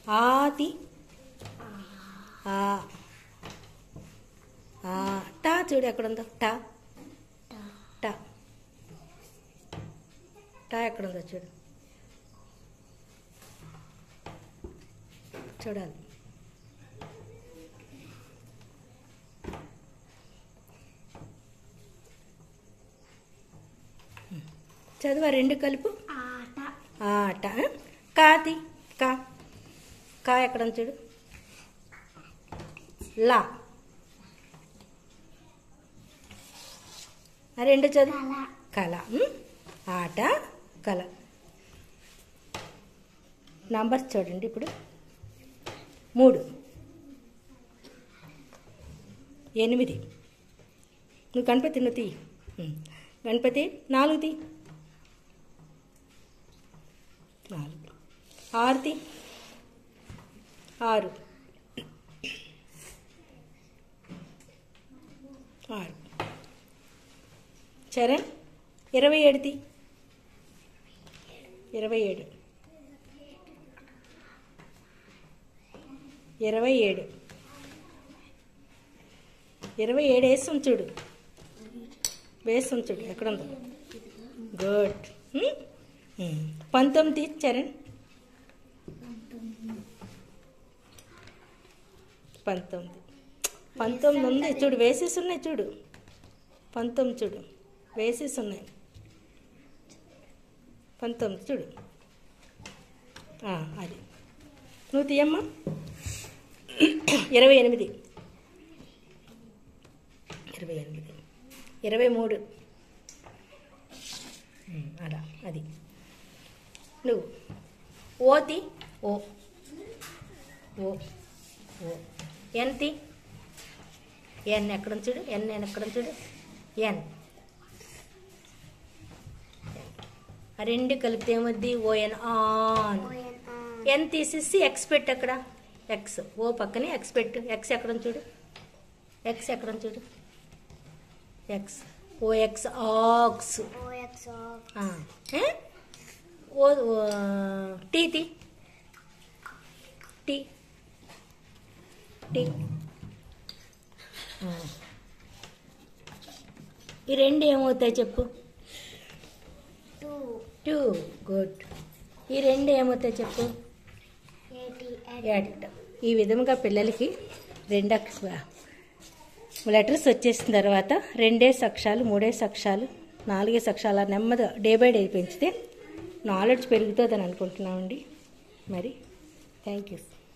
ఆతి ఆ ఆ టా చూడు ఎక్కడుందో టా టా టా ఎక్కడుందో చూడు చూడాలి చదువు రెండు కలుపు ఆట ఆట కాతి కా కా ఎక్కడ ఉంది చూడు లా ఆ రెండు చదువు కళ కళ ఉమ్? ఆట కళ నంబర్స్ చూడండి ఇప్పుడు మూడు ఎనిమిది నువ్వు గణపతి నువ్వు తీ ఉమ్. గణపతి నాలుగు తీ నాలుగు ఆరు తీ ఆరు ఆరు చరణ్ ఇరవై ఏడు తీ ఇరవై ఏడు ఇరవై ఏడు ఇరవై ఏడు వేసి ఉంచుడు వేసి ఉంచుడు ఎక్కడ ఉందో గుడ్ పంతొమ్మిది చరణ్ పంతొమ్మిది పంతొమ్మిది ఉంది చూడు వేసేసి ఉన్నాయి చూడు పంతొమ్మిది చూడు వేసేసి ఉన్నాయి పంతొమ్మిది చూడు ఆ, అది నువ్వు తీయమ్మా ఇరవై ఎనిమిది ఇరవై ఎనిమిది ఇరవై మూడు ఉమ్, అలా అది నువ్వు ఓతి ఓ ఓ ఓ ఎన్తి ఎన్ ఎక్కడ ఉంది చూడు ఎన్ ఎన్ ఎక్కడ ఉంది చూడు ఎన్ ఆ రెండు కలిపితే ఏమొద్ది ఓ ఎన్ ఆన్ ఓయన్ ఆన్ ఎన్ తీసేసి ఎక్స్ పెట్టు అక్కడ ఎక్స్ ఓ పక్కనే ఎక్స్ పెట్టు ఎక్స్ ఎక్కడ ఉంది చూడు ఎక్స్ ఎక్కడ ఉంది చూడు X O X ox OX of ఆ, ఏ? ఓ ఓ, టీ టీ టీ టీ ఆ. ఈ రెండు ఏమవుతాయి చెప్పు టూ టూ గుడ్ ఈ రెండు ఏమవుతాయి చెప్పు ఎయిటీ యాడిక్ట్ ఈ విధముగా పిల్లలకి రెండు అక్ష లెటర్స్ వచ్చేసిన తర్వాత రెండే అక్షరాలు మూడే అక్షరాలు నాలుగే అక్షరాలు అలా నెమ్మదిగా డే బై డే పెంచితే నాలెడ్జ్ పెరుగుతుందని అనుకుంటున్నామండి మరి థ్యాంక్ యూ